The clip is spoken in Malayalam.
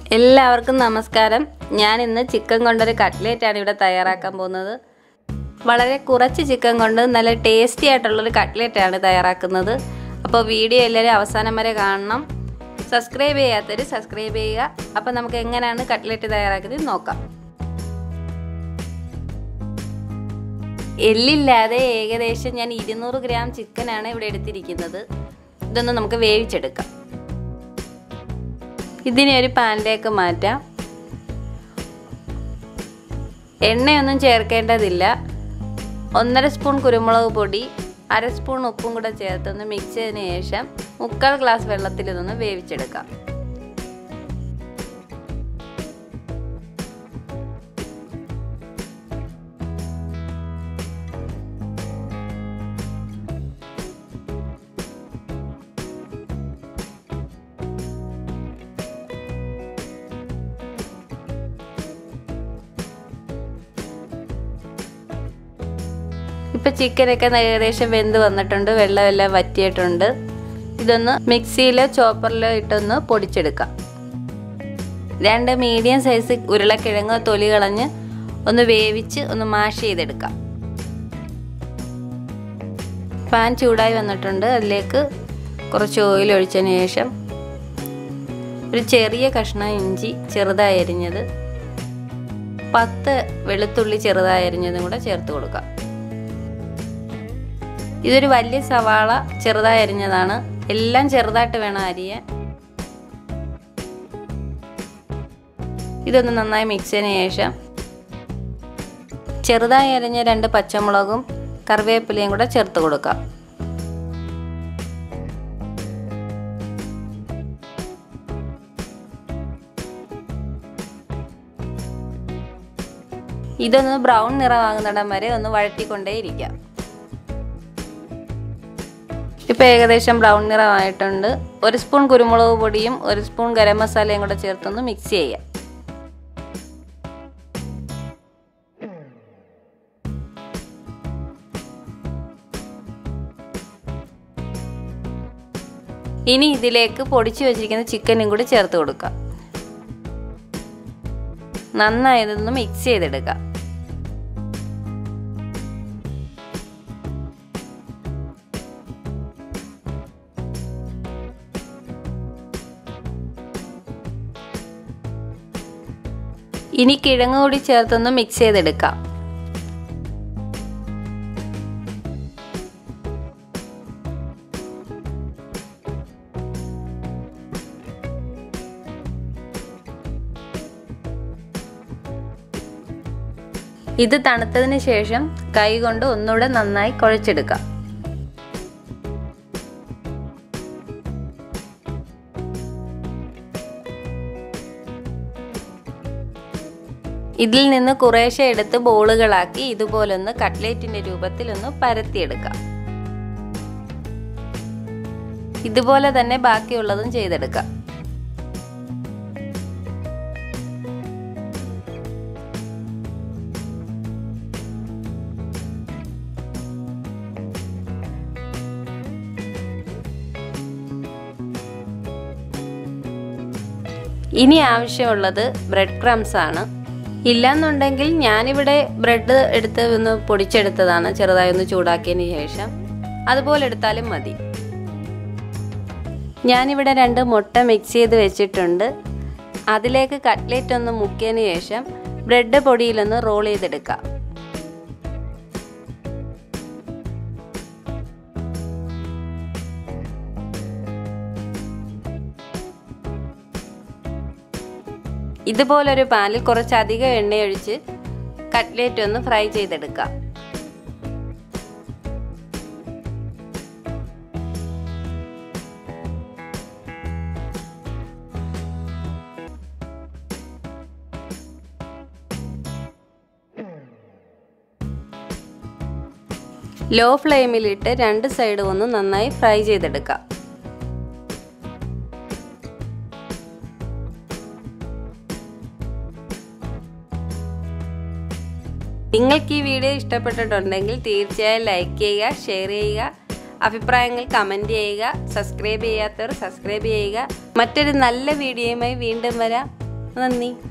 എല്ലാവർക്കും നമസ്കാരം ഞാൻ ഇന്ന് ചിക്കൻ കൊണ്ടൊരു കട്ട്ലേറ്റ് ആണ് ഇവിടെ തയ്യാറാക്കാൻ പോകുന്നത് വളരെ കുറച്ച് ചിക്കൻ കൊണ്ട് നല്ല ടേസ്റ്റി ആയിട്ടുള്ളൊരു കട്ട്ലേറ്റ് ആണ് തയ്യാറാക്കുന്നത് അപ്പോൾ വീഡിയോ എല്ലാവരും അവസാനം വരെ കാണണം സബ്സ്ക്രൈബ് ചെയ്യാത്തവർ സബ്സ്ക്രൈബ് ചെയ്യുക അപ്പോൾ നമുക്ക് എങ്ങനെയാണ് കട്ട്ലേറ്റ് തയ്യാറാക്കുന്നത് നോക്കാം എല്ലില്ലാതെ ഏകദേശം ഞാൻ ഇരുന്നൂറ് ഗ്രാം ചിക്കനാണ് ഇവിടെ എടുത്തിരിക്കുന്നത് ഇതൊന്ന് നമുക്ക് വേവിച്ചെടുക്കാം ഇതിനെ ഒരു പാനിലേക്ക് മാറ്റാം എണ്ണയൊന്നും ചേർക്കേണ്ടതില്ല ഒന്നര സ്പൂൺ കുരുമുളക് പൊടി അര സ്പൂൺ ഉപ്പും കൂടെ ചേർത്തൊന്ന് മിക്സ് ചെയ്തതിന് ശേഷം മുക്കാൽ ഗ്ലാസ് വെള്ളത്തിൽ ഇതൊന്ന് വേവിച്ചെടുക്കാം ഇപ്പം ചിക്കനൊക്കെ ഏകദേശം വെന്ത് വന്നിട്ടുണ്ട് വെള്ളമെല്ലാം വറ്റിയിട്ടുണ്ട് ഇതൊന്ന് മിക്സിയിലോ ചോപ്പറിലോ ഇട്ടൊന്ന് പൊടിച്ചെടുക്കാം രണ്ട് മീഡിയം സൈസ് ഉരുളക്കിഴങ്ങ് തൊലി കളഞ്ഞ് ഒന്ന് വേവിച്ച് ഒന്ന് മാഷ് ചെയ്തെടുക്കാം പാൻ ചൂടായി വന്നിട്ടുണ്ട് അതിലേക്ക് കുറച്ച് ഓയിൽ ഒഴിച്ചതിന് ശേഷം ഒരു ചെറിയ കഷ്ണം ഇഞ്ചി ചെറുതായി അരിഞ്ഞത് പത്ത് വെളുത്തുള്ളി ചെറുതായി അരിഞ്ഞതും കൂടെ ചേർത്ത് കൊടുക്കാം ഇതൊരു വലിയ സവാള ചെറുതായി അരിഞ്ഞതാണ് എല്ലാം ചെറുതായിട്ട് വേണം അരിയാൻ ഇതൊന്ന് നന്നായി മിക്സ് ചെയ്തതിന് ശേഷം ചെറുതായി അരിഞ്ഞ രണ്ട് പച്ചമുളകും കറിവേപ്പിലയും കൂടെ ചേർത്ത് കൊടുക്കാം ഇതൊന്ന് ബ്രൗൺ നിറമാകുന്നിടം വരെ ഒന്ന് വഴറ്റിക്കൊണ്ടേയിരിക്കാം ഇപ്പോൾ ഏകദേശം ബ്രൗൺ നിറമായിട്ടുണ്ട് ഒരു സ്പൂൺ കുരുമുളക് പൊടിയും ഒരു സ്പൂൺ ഗരം മസാലയും കൂടെ ചേർത്തൊന്ന് മിക്സ് ചെയ്യാം ഇനി ഇതിലേക്ക് പൊടിച്ചു വെച്ചിരിക്കുന്ന ചിക്കനും കൂടി ചേർത്ത് കൊടുക്കാം നന്നായി ഇതൊന്ന് മിക്സ് ചെയ്തെടുക്കാം ഇനി കിഴങ്ങ് കൂടി ചേർത്തൊന്ന് മിക്സ് ചെയ്തെടുക്കാം ഇത് തണുത്തതിന് ശേഷം കൈ കൊണ്ട് ഒന്നുകൂടെ നന്നായി കുഴച്ചെടുക്കാം ഇതിൽ നിന്ന് കുറേശ്ശെ എടുത്ത് ബോളുകളാക്കി ഇതുപോലൊന്ന് കട്ട്ലേറ്റിന്റെ രൂപത്തിൽ ഒന്ന് പരത്തിയെടുക്കാം ഇതുപോലെ തന്നെ ബാക്കിയുള്ളതും ചെയ്തെടുക്കാം ഇനി ആവശ്യമുള്ളത് ബ്രെഡ് ക്രംസ് ആണ് ഇല്ലാന്നുണ്ടെങ്കിൽ ഞാനിവിടെ ബ്രെഡ് എടുത്ത് ഒന്ന് പൊടിച്ചെടുത്തതാണ് ചെറുതായി ഒന്ന് ചൂടാക്കിയതിന് ശേഷം അതുപോലെ എടുത്താലും മതി ഞാനിവിടെ രണ്ട് മുട്ട മിക്സ് ചെയ്ത് വെച്ചിട്ടുണ്ട് അതിലേക്ക് കട്ട്ലേറ്റ് ഒന്ന് മുക്കിയതിന് ശേഷം ബ്രെഡ് പൊടിയിലൊന്ന് റോൾ ചെയ്തെടുക്കാം ഇതുപോലൊരു പാനിൽ കുറച്ചധികം എണ്ണയൊഴിച്ച് കട്ട്ലേറ്റ് ഒന്ന് ഫ്രൈ ചെയ്തെടുക്കാം ലോ ഫ്ലെയിമിലിട്ട് രണ്ട് സൈഡും ഒന്ന് നന്നായി ഫ്രൈ ചെയ്തെടുക്കാം നിങ്ങൾക്ക് ഈ വീഡിയോ ഇഷ്ടപ്പെട്ടിട്ടുണ്ടെങ്കിൽ തീർച്ചയായും ലൈക്ക് ചെയ്യുക ഷെയർ ചെയ്യുക അഭിപ്രായങ്ങൾ കമൻറ്റ് ചെയ്യുക സബ്സ്ക്രൈബ് ചെയ്യാത്തവർ സബ്സ്ക്രൈബ് ചെയ്യുക മറ്റൊരു നല്ല വീഡിയോയുമായി വീണ്ടും വരാം നന്ദി